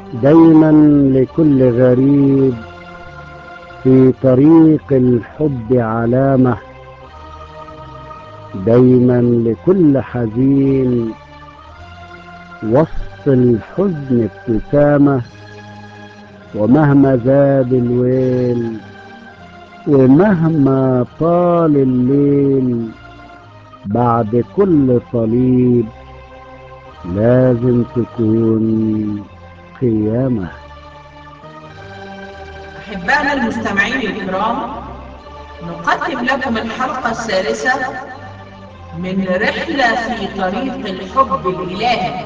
دايما لكل غريب في طريق الحب علامة دايما لكل حزين وسط الحزن ابتسامة ومهما زاد الويل ومهما طال الليل بعد كل صليب لازم تكون قيامة أحبائنا المستمعين الكرام نقدم لكم الحلقة الثالثة من رحلة في طريق الحب الإلهي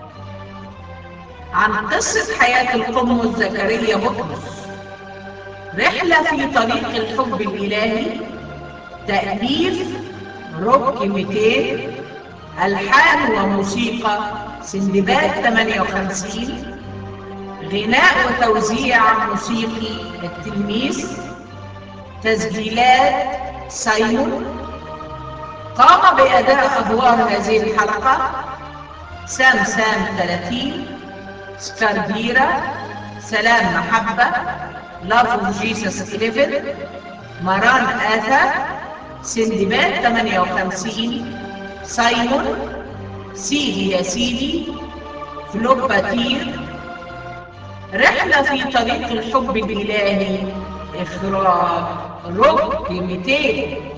عن قصة حياة القمص زكريا بطرس رحلة في طريق الحب الإلهي تأليف روك 200 ألحان وموسيقى سندباد 58 غناء وتوزيع موسيقي التلميذ تسجيلات سايمون قام بأداء أدوار هذه الحلقة سام سام 30 سكاربيرا سلام محبة لاف اوف جيسس 11 مران آثر سندباد 58 سايمون سيدي يا سيدي فلوباتير رحلة في طريق الحب الإلهي إخراج روك 200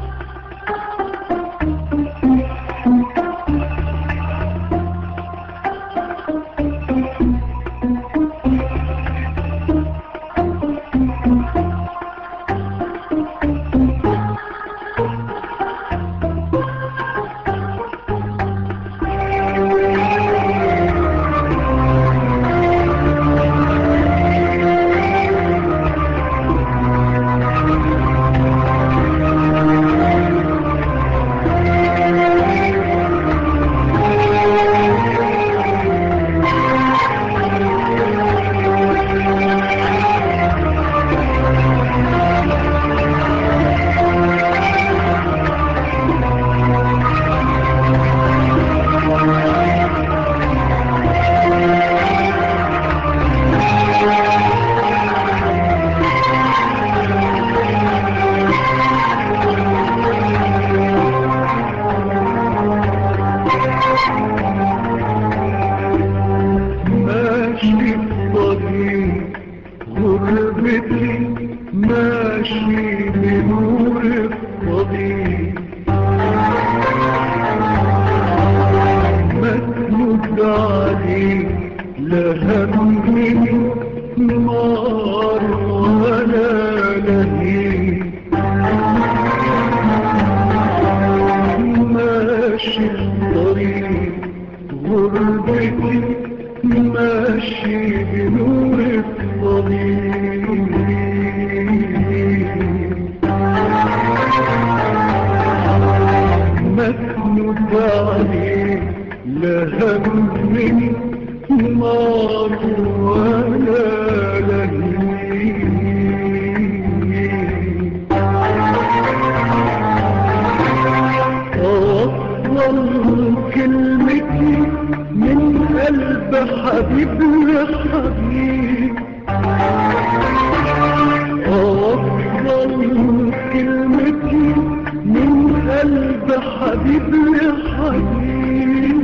ماشي الطريق غربتي ماشي بنور الطريق مسند عليك لا همي نار ولا لهيب ماشي الطريق غربتي ماشي بنور الطريق مسند عليك لا همي نار ولا لهيب أوصل كلمتي من قلب حبيب لحبيب أوصل كلمتي من قلب حبيب لحبيب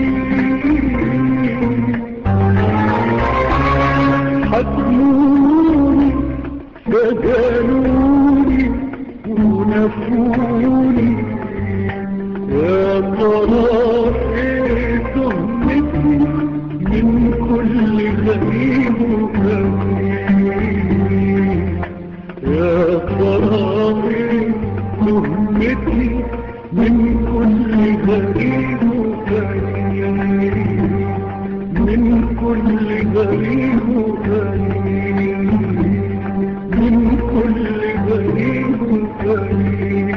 حكموني فجانوني ونفوني يا ترى ايه تهمتي من كل غريب وغريب يا ترى ايه تهمتي من كل غريب وغريب من كل غريب وغريب من كل غريب وغريب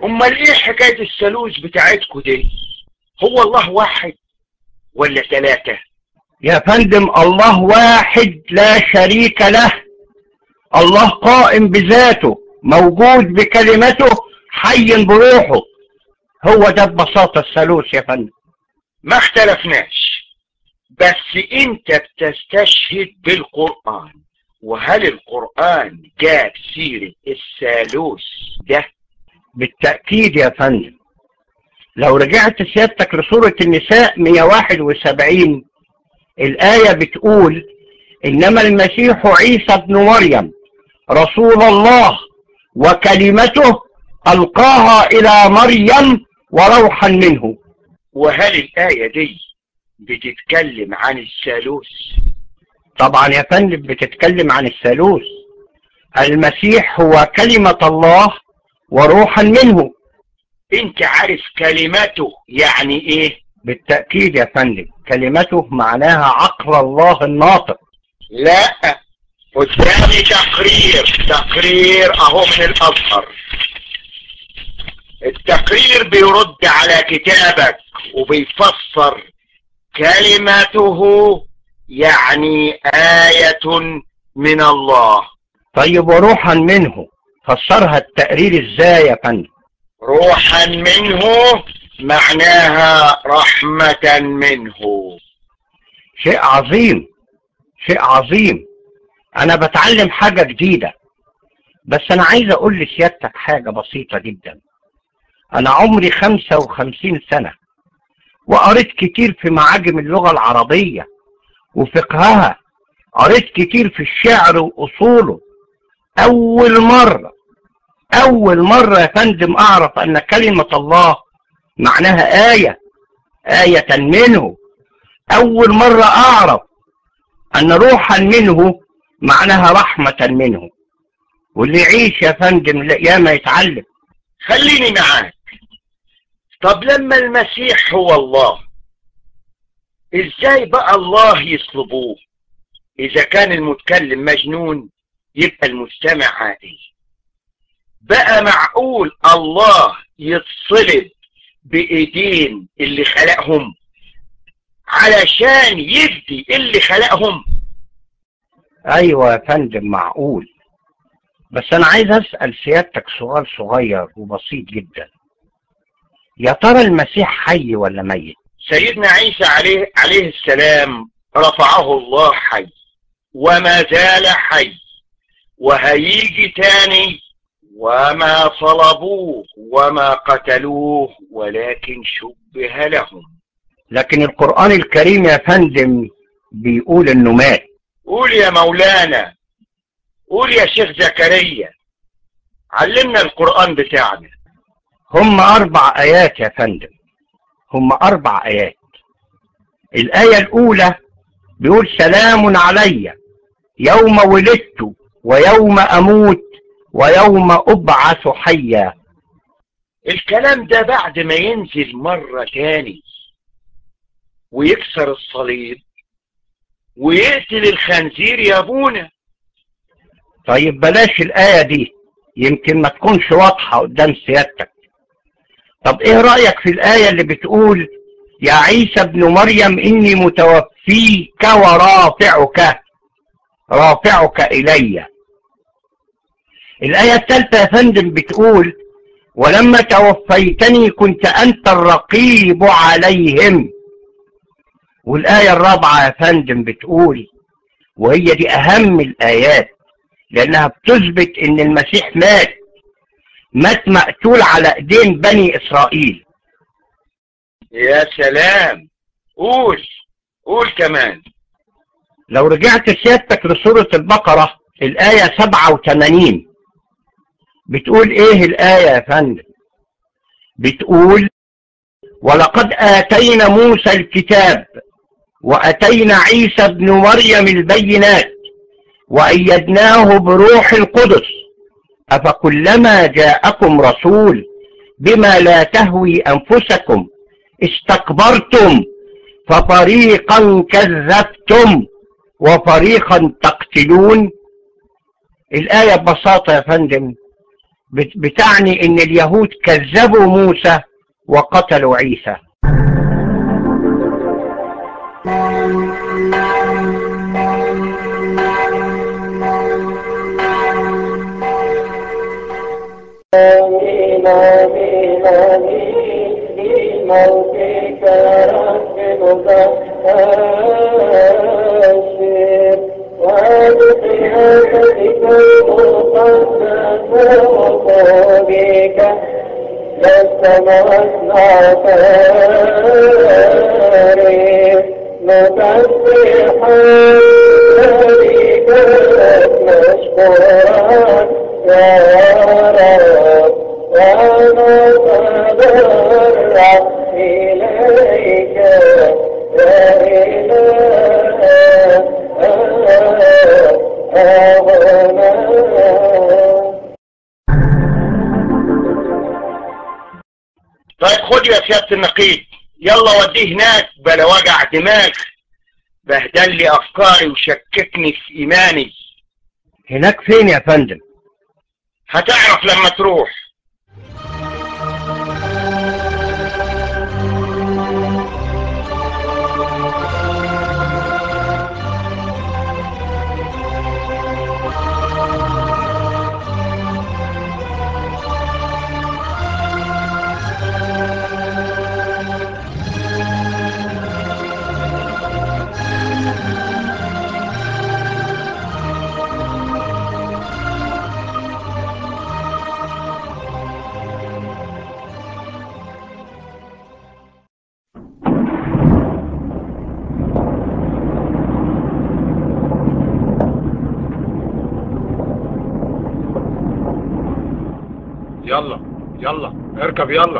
امال ايه حكاية الثالوث بتاعتكم دي هو الله واحد ولا ثلاثة يا فندم الله واحد لا شريك له الله قائم بذاته موجود بكلمته حي بروحه هو ده ببساطة الثالوث يا فندم ما اختلفناش بس انت بتستشهد بالقرآن وهل القرآن جاب سيرة الثالوث ده بالتأكيد يا فندم لو رجعت سيادتك لسورة النساء 171 الآية بتقول إنما المسيح عيسى ابن مريم رسول الله وكلمته ألقاها إلى مريم وروحا منه وهل الآية دي بتتكلم عن الثالوث طبعا يا فندم بتتكلم عن الثالوث المسيح هو كلمة الله وروحا منه انت عارف كلمته يعني ايه بالتأكيد يا فندم كلمته معناها عقل الله الناطق لا قدامي تقرير تقرير اهو من الازهر التقرير بيرد على كتابك وبيفسر كلمته يعني آية من الله طيب وروحا منه فسرها التقرير ازاي يا فندم روحا منه معناها رحمة منه شيء عظيم شيء عظيم انا بتعلم حاجة جديدة بس انا عايز اقول لسيادتك حاجة بسيطة جدا انا عمري خمسة وخمسين سنة وقريت كتير في معاجم اللغة العربية وفقهها قريت كتير في الشعر وأصوله أول مرة أول مرة يا فندم أعرف أن كلمة الله معناها آية آية منه أول مرة أعرف أن روحا منه معناها رحمة منه واللي يعيش يا فندم ياما يتعلم خليني معاك طب لما المسيح هو الله ازاي بقى الله يصلبوه اذا كان المتكلم مجنون يبقى المستمع عاقل بقى معقول الله يتصلب بايدين اللي خلقهم علشان يفدي اللي خلقهم أيوة يا فندم معقول بس أنا عايز أسأل سيادتك سؤال صغير وبسيط جدا يا ترى المسيح حي ولا ميت؟ سيدنا عيسى عليه عليه السلام رفعه الله حي وما زال حي وهيجي تاني وما صلبوه وما قتلوه ولكن شبه لهم لكن القرآن الكريم يا فندم بيقول إنه مات قول يا مولانا قول يا شيخ زكريا علمنا القرآن بتاعنا هم أربع آيات يا فندم هم أربع آيات الآية الأولى بيقول سلام علي يوم ولدت ويوم أموت ويوم أبعث حيا الكلام ده بعد ما ينزل مرة تاني ويكسر الصليب ويقتل الخنزير يا ابونا طيب بلاش الآية دي يمكن ما تكونش واضحة قدام سيادتك طب ايه رأيك في الآية اللي بتقول يا عيسى ابن مريم إني متوفيك ورافعك رافعك إلي الآية الثالثة يا فندم بتقول ولما توفيتني كنت أنت الرقيب عليهم والآية الرابعة يا فندم بتقول وهي دي أهم الآيات لأنها بتثبت إن المسيح مات مات مقتول على إيدين بني إسرائيل يا سلام قول قول كمان لو رجعت سيادتك لسورة البقرة الآية 87 بتقول إيه الآية يا فندم بتقول ولقد آتينا موسى الكتاب وأتينا عيسى ابن مريم البينات وأيدناه بروح القدس أفكلما جاءكم رسول بما لا تهوي أنفسكم استكبرتم ففريقا كذبتم وفريقا تقتلون الآية ببساطة يا فندم بت- بتعني ان اليهود كذبوا موسى وقتلوا عيسى آمين آمين آمين في موتك رب مبشر وبقيامتك المقدسة وفوقك لست مصنع فارس مسبحا ذلك مشكورا يا رب وانا تضرع اليك يا اله طيب خد يا سيادة النقيب يلا وديه هناك بلا وجع دماغ بهدل لي افكاري وشككني في ايماني هناك فين يا فندم هتعرف لما تروح يلا يلا اركب يلا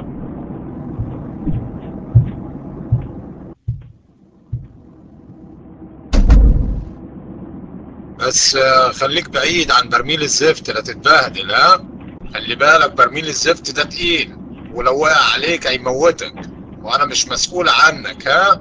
بس آه، خليك بعيد عن برميل الزفت لا تتبهدل ها خلي بالك برميل الزفت ده تقيل ولو وقع عليك هيموتك وانا مش مسؤول عنك ها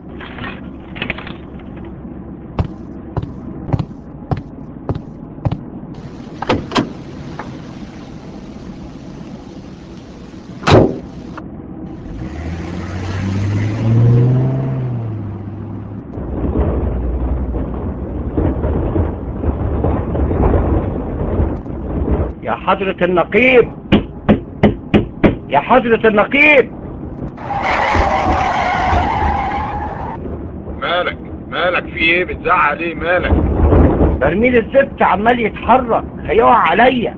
يا حضرة النقيب يا حضرة النقيب مالك مالك في ايه بتزعق ليه مالك برميل الزفت عمال يتحرك هيقع عليا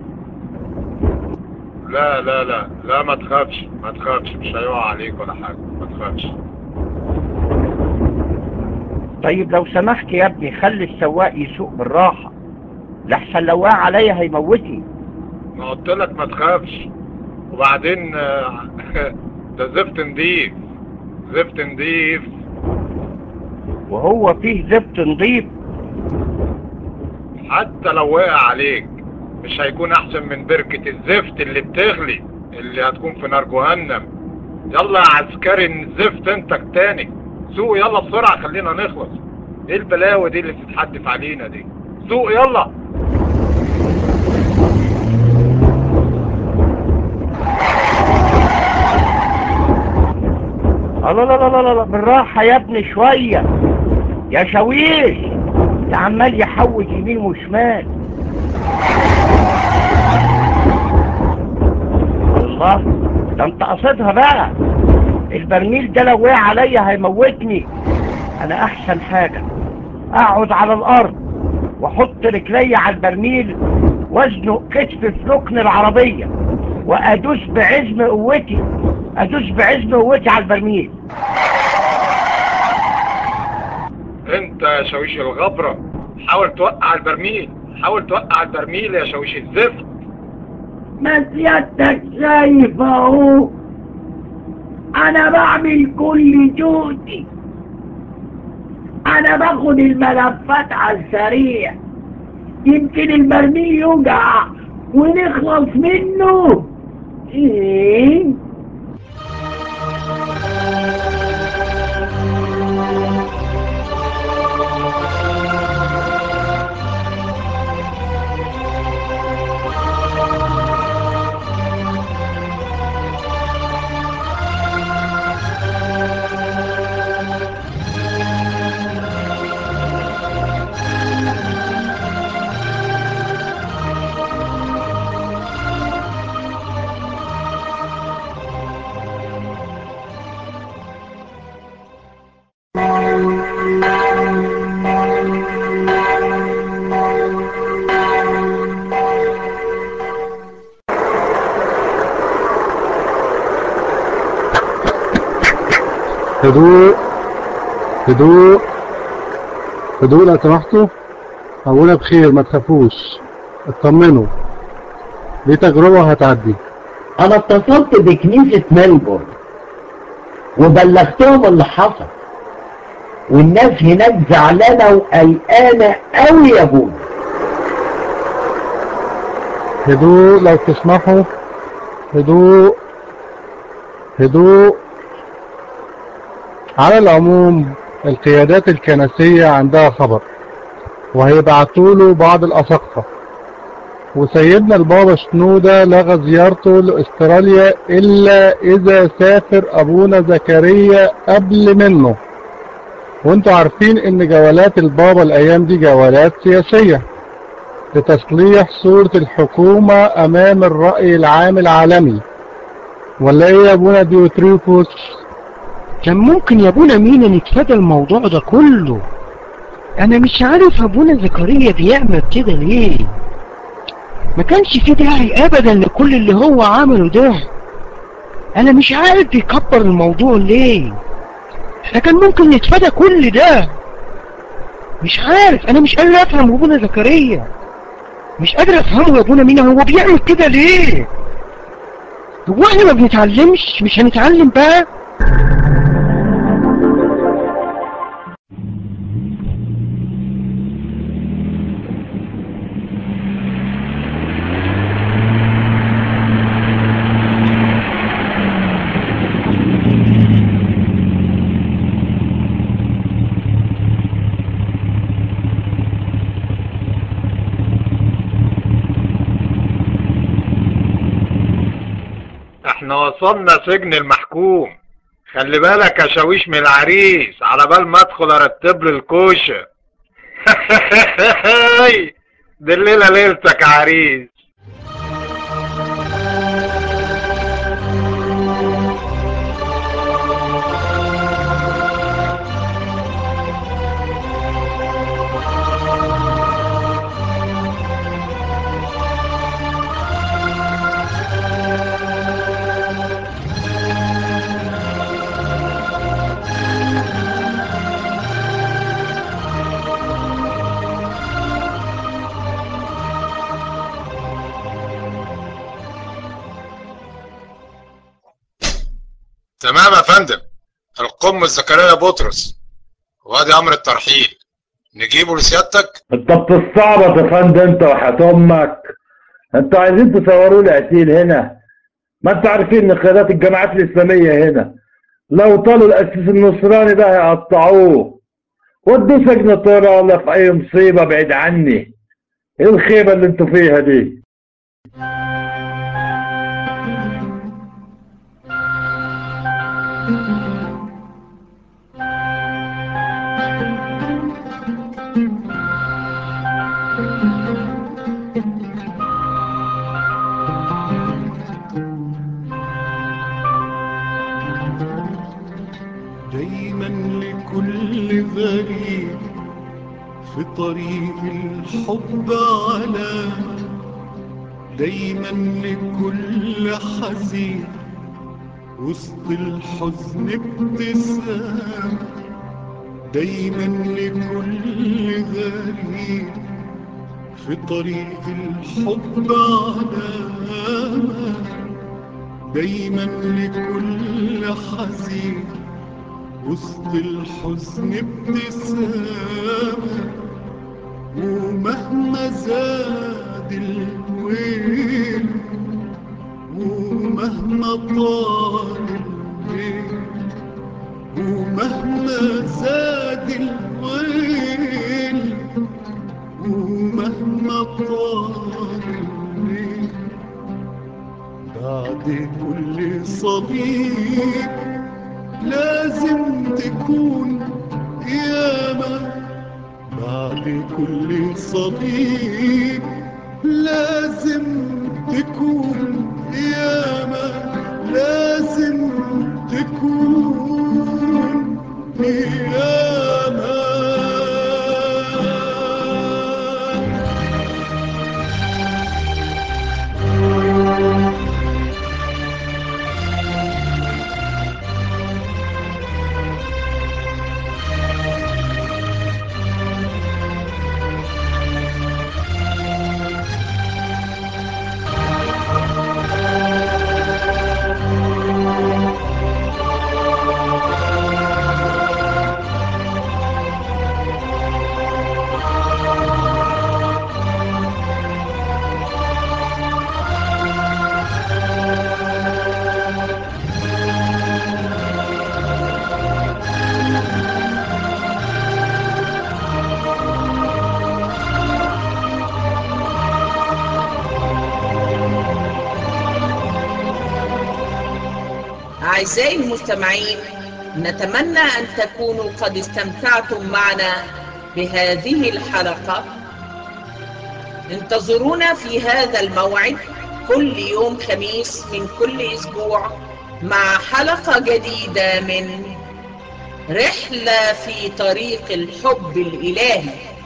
لا لا لا لا ما تخافش ما تخافش مش هيقع عليك ولا حاجة ما تخافش طيب لو سمحت يا ابني خلي السواق يسوق بالراحة لحسن لو وقع عليا هيموتني ما قلت لك ما تخافش وبعدين آه، ده زفت نضيف زفت نضيف وهو فيه زفت نضيف حتى لو وقع عليك مش هيكون احسن من بركة الزفت اللي بتغلي اللي هتكون في نار جهنم يلا يا عسكري الزفت انت تاني سوق يلا بسرعة خلينا نخلص ايه البلاوي دي اللي بتتحدف علينا دي سوق يلا لا لا لا لا لا لا بالراحة يا ابني شوية يا شويش ده عمال يحوج يمين وشمال الله ده انت قصدها بقى البرميل ده لو وقع عليا هيموتني انا احسن حاجة اقعد على الارض واحط رجلي على البرميل وازنق كتفي في ركن العربية وادوس بعزم قوتي ادوس بعزم قوتي على البرميل انت يا شويش الغبرة حاول توقع البرميل حاول توقع البرميل يا شويش الزفت ما سيادتك شايف اهو انا بعمل كل جهدي انا باخد الملفات على السريع يمكن البرميل يوجع ونخلص منه ايه هدوء هدوء لو سمحتوا ابونا بخير ما تخافوش اطمنوا دي تجربة وهتعدي انا اتصلت بكنيسة ملبورن وبلغتهم اللي حصل والناس هناك زعلانة وقلقانة قوي يا ابونا هدوء لو تسمحوا هدوء هدوء على العموم القيادات الكنسية عندها خبر وهيبعتوا له بعض الأساقفة وسيدنا البابا شنودة لغى زيارته لأستراليا إلا إذا سافر أبونا زكريا قبل منه وانتوا عارفين ان جولات البابا الأيام دي جولات سياسية لتصليح صورة الحكومة أمام الرأي العام العالمي ولا إيه يا أبونا ديوتريكوس؟ كان ممكن يا ابونا مينا نتفادى الموضوع ده كله انا مش عارف ابونا زكريا بيعمل كده ليه ما كانش في داعي ابدا لكل اللي هو عمله ده انا مش عارف بيكبر الموضوع ليه احنا كان ممكن نتفادى كل ده مش عارف انا مش قادر افهم ابونا زكريا مش قادر افهمه يا ابونا مينا هو بيعمل كده ليه هو احنا ما بنتعلمش مش هنتعلم بقى احنا وصلنا سجن المحكوم خلي بالك يا شاويش من العريس على بال ما ادخل ارتب له الكوشه دي الليله ليلتك يا عريس تمام يا فندم القم زكريا بطرس وادي امر الترحيل نجيبه لسيادتك انت بتستعبط يا فندم انت وحياة امك انتوا عايزين تصوروا لي قتيل هنا ما انتوا عارفين ان قيادات الجماعات الاسلاميه هنا لو طالوا الاسيس النصراني ده هيقطعوه ودوه سجن طيران ولا في اي مصيبه بعيد عني ايه الخيبه اللي انتوا فيها دي دايما لكل غريب في طريق الحب علامة دايما لكل حزين وسط الحزن ابتسامة دايما لكل غريب في طريق الحب علامة دايما لكل حزين وسط الحزن ابتسامة ومهما زاد الويل ومهما طال الليل ومهما زاد الويل ومهما طال الليل بعد كل صليب لازم تكون قيامة بعد كل صليب لازم تكون قيامة لازم تكون قيامة أعزائي المستمعين نتمنى أن تكونوا قد استمتعتم معنا بهذه الحلقة انتظرونا في هذا الموعد كل يوم خميس من كل أسبوع مع حلقة جديدة من رحلة في طريق الحب الإلهي